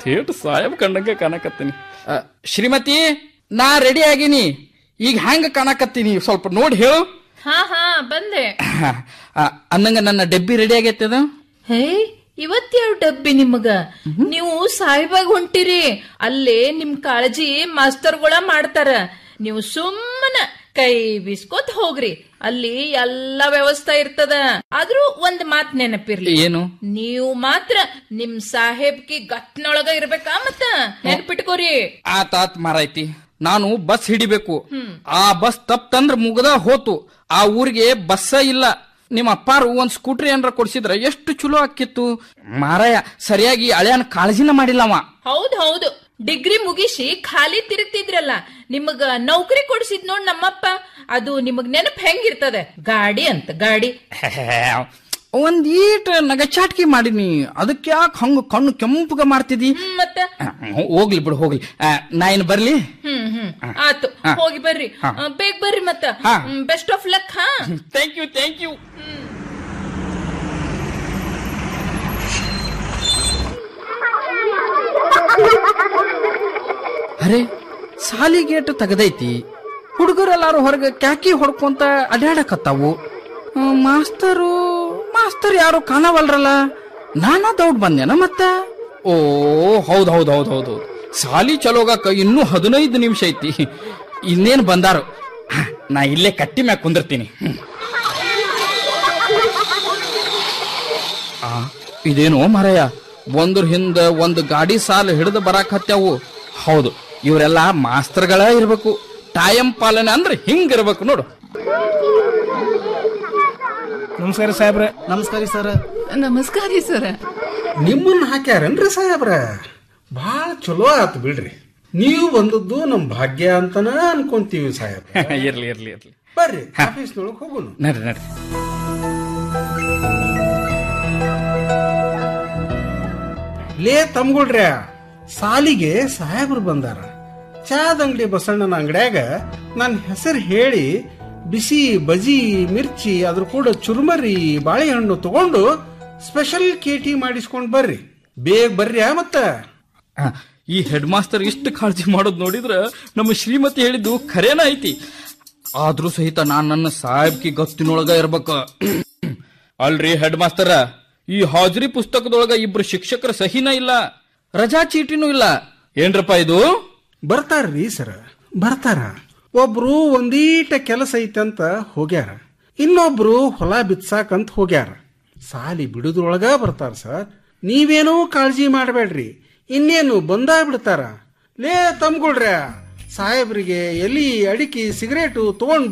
ಥೇಟ್ ಸಾಹೇಬ್ ಕಂಡಂಗೆ ಕಾಣಕತ್ತೀನಿ ಆ, ಶ್ರೀಮತಿ ನಾ ರೆಡಿ ಆಗೀನಿ ಈಗ ಹ್ಯಾಂಗ ಕಾಣಕತ್ತೀನಿ ಸ್ವಲ್ಪ ನೋಡಿ ಹೇಳು ಹಾ ಹಾ ಬಂದೆ ಆ, ಅನ್ನಂಗ ನನ್ನ ಡಬ್ಬಿ ರೆಡಿ ಆಗೈತೆ ಅದು ಹೇ ಇವತ್ಯಾವ ಡಬ್ಬಿ ನಿಮಗ ನೀವು ಸಾಯಿಬಾಗ್ ಹೊಂಟಿರಿ ಅಲ್ಲೇ ನಿಮ್ ಕಾಳಜಿ ಮಾಸ್ತರ್ಗಳ ಮಾಡ್ತಾರ ನೀವು ಸುಮ್ಮನ ಕೈ ಬಿಸ್ಕೋತ್ ಹೋಗ್ರಿ ಅಲ್ಲಿ ಎಲ್ಲಾ ವ್ಯವಸ್ಥೆ ಇರ್ತದ ಆದ್ರೂ ಒಂದ್ ಮಾತ್ ನೆನಪಿರ್ಲಿ ಏನು ನೀವು ಮಾತ್ರ ನಿಮ್ ಸಾಹೇಬ್ಕಿ ಗಟ್ನೊಳಗ ಇರ್ಬೇಕಾ ಮತ್ತ ನೆನ್ಪಿಟ್ಕೋರಿ ಆತಾತ್ ಮಾರಾಯ್ತಿ ನಾನು ಬಸ್ ಹಿಡಿಬೇಕು ಆ ಬಸ್ ತಪ್ಪಂದ್ರ ಮುಗದ ಹೋತು ಆ ಊರಿಗೆ ಬಸ್ಸ ಇಲ್ಲ ನಿಮ್ಮ ಅಪ್ಪಾರು ಒಂದ್ ಸ್ಕೂಟ್ರಿ ಏನಾರ ಕೊಡ್ಸಿದ್ರ ಎಷ್ಟು ಚಲೋ ಆಕಿತ್ತು ಮಾರಾಯ ಸರಿಯಾಗಿ ಹಳೆಯನ್ ಕಾಳಜಿನ ಮಾಡಿಲ್ಲವ ಹೌದ್ ಹೌದು ಡಿಗ್ರಿ ಮುಗಿಸಿ ಖಾಲಿ ತಿರುಗ್ತಿದ್ರಲ್ಲ ನಿಮಗ ನೌಕರಿ ಕೊಡ್ಸಿದ್ ನೋಡ್ ನಮ್ಮಪ್ಪ ಅದು ನಿಮಗ್ ನೆನಪ್ ಹೆಂಗಿರ್ತದ ಗಾಡಿ ಅಂತ ಗಾಡಿ ಒಂದ್ ಈಟ್ ನಗಚಾಟ್ಕಿ ಮಾಡಿನಿ ಅದಕ್ಕೆ ಯಾಕೆ ಹಂಗ ಕಣ್ಣು ಕೆಂಪಗ ಮಾಡ್ತಿದಿ ಹ್ಮ್, ಮತ್ತ ಆ, ಹೋಗ್ಲಿ ಬಿಡು ಹೋಗ್ಲಿ ಆ, ನಾ ಏನ್ ಬರ್ಲಿ ಹ್ಮ್ ಹ್ಮ್ ಆತು ಹೋಗಿ ಬರ್ರಿ ಆ, ಬೇಗ ಬರ್ರಿ ಮತ್ತ ಹಾ. ಬೆಸ್ಟ್ ಆಫ್ ಲಕ್ ಹಾ ಥ್ಯಾಂಕ್ ಯು ಥ್ಯಾಂಕ್ ಯು ಅರೆ ಸಾಲಿ ಗೇಟ್ ತೆಗದೈತಿ ಹುಡುಗರೆಲ್ಲಾರು ಹೊರಗೆ ಕ್ಯಾಕಿ ಹೊಡ್ಕೊಂತ ಅಡ್ಯಾಡಕತ್ತಾವು ಆ, ಮಾಸ್ತರು ಮಾಸ್ತರ್ ಯಾರು ಕಾಣವಲ್ರಲ್ಲ ನಾನಾ ದೌಡ್ ಬಂದೇನ ಮತ್ತ ಓ ಹೌದ್ ಹೌದ್ ಹೌದ್ ಹೌದ್ ಹೌದ್ ಸಾಲಿ ಚಲೋಗಾಕ ಇನ್ನೂ ಹದಿನೈದು ನಿಮಿಷ ಐತಿ ಇನ್ನೇನ್ ಬಂದಾರು ಹ, ನಾ ಇಲ್ಲೇ ಕಟ್ಟಿ ಮ್ಯಾಗ ಕುಂದಿರ್ತೀನಿ ಹ್ಮ್. ಆ, ಇದೇನೋ ಮರಯ ಒಂದ್ರ ಹಿಂದ ಒಂದು ಗಾಡಿ ಸಾಲ ಹಿಡಿದು ಬರಾಕ್ ಹತ್ಯಾವು ಹೌದು ಇವರೆಲ್ಲ ಮಾಸ್ತರ್ಗಳ ಇರ್ಬೇಕು ಟೈಮ್ ಪಾಲನೆ ಅಂದ್ರೆ ಹಿಂಗಿರ್ಬೇಕು ನೋಡು ನಮಸ್ಕಾರ ಸಾಹೇಬ್ರೆ ನಮಸ್ಕಾರ ಸರ್ ನಮಸ್ಕಾರ ಸರ್ ನಿಮ್ಮನ್ನ ಹಾಕ್ಯಾರನ್ರಿ ಸಾಹೇಬ್ರ ಭಾಳ ಚಲೋ ಆತು ಬಿಡ್ರಿ ನೀವು ಬಂದದ್ದು ನಮ್ ಭಾಗ್ಯ ಅಂತನ ಅನ್ಕೊಂತೀವಿ ಸಾಹೇಬ್ರ ಇರ್ಲಿ ಇರ್ಲಿ ಇರ್ಲಿ ಬರ್ರಿ ಆಫೀಸ್ನೊಳಗೆ ಹೋಗೋಣ ನಡ್ರಿ ನಡ್ರಿ ಲೇ ತಮ್ಗೊಳ್ರ್ಯ ಸಾಲಿಗೆ ಸಾಹೇಬ್ರು ಬಂದಾರ ಚಾದ ಅಂಗಡಿ ಬಸಣ್ಣನ ಅಂಗಡ್ಯಾಗ ನನ್ನ ಹೆಸರು ಹೇಳಿ ಬಿಸಿ ಬಜಿ ಮಿರ್ಚಿ ಅದ್ರ ಕೂಡ ಚುರುಮರಿ ಬಾಳೆಹಣ್ಣು ತಗೊಂಡು ಸ್ಪೆಷಲ್ ಕೇಟಿ ಮಾಡಿಸ್ಕೊಂಡ್ ಬರ್ರಿ ಬೇಗ ಬರ್ರಿ ಆ ಮತ್ತ ಆ, ಈ ಹೆಡ್ ಮಾಸ್ತರ್ ಇಷ್ಟು ಕಾಳಜಿ ಮಾಡೋದ್ ನೋಡಿದ್ರ ನಮ್ಮ ಶ್ರೀಮತಿ ಹೇಳಿದ್ದು ಖರೇನ ಐತಿ ಆದ್ರೂ ಸಹಿತ ನಾನ್ ನನ್ನ ಸಾಹೇಬ್ಕಿ ಗತ್ತಿನೊಳಗ ಇರ್ಬೇಕ ಅಲ್ರಿ ಹೆಡ್ ಮಾಸ್ತರ ಈ ಹಾಜರಿ ಪುಸ್ತಕದೊಳಗ ಇಬ್ರು ಶಿಕ್ಷಕರ ಸಹಿನ ಇಲ್ಲ ರಜಾ ಚೀಟಿನೂ ಇಲ್ಲ ಏನ್ರಪ್ಪ ಇದು ಬರ್ತಾರ್ರಿ ಸರ ಬರ್ತಾರ ಒಬ್ರು ಒಂದೀಟ ಕೆಲಸ ಐತಂತ ಹೋಗ್ಯಾರ ಇನ್ನೊಬ್ರು ಹೊಲ ಬಿತ್ಸಾಕಂತ ಹೋಗ್ಯಾರ ಸಾಲಿ ಬಿಡುದ್ರೊಳಗ ಬರ್ತಾರ ಸರ್ ನೀವೇನೂ ಕಾಳಜಿ ಮಾಡಬೇಡ್ರಿ ಇನ್ನೇನು ಬಂದಾ ಬಿಡ್ತಾರ ಲೇ ತಮ್ಗೊಳ್ರ್ಯ ಸಾಹೇಬ್ರಿಗೆ ಎಲಿ ಅಡಿಕೆ ಸಿಗರೇಟು ತಗೊಂಡ್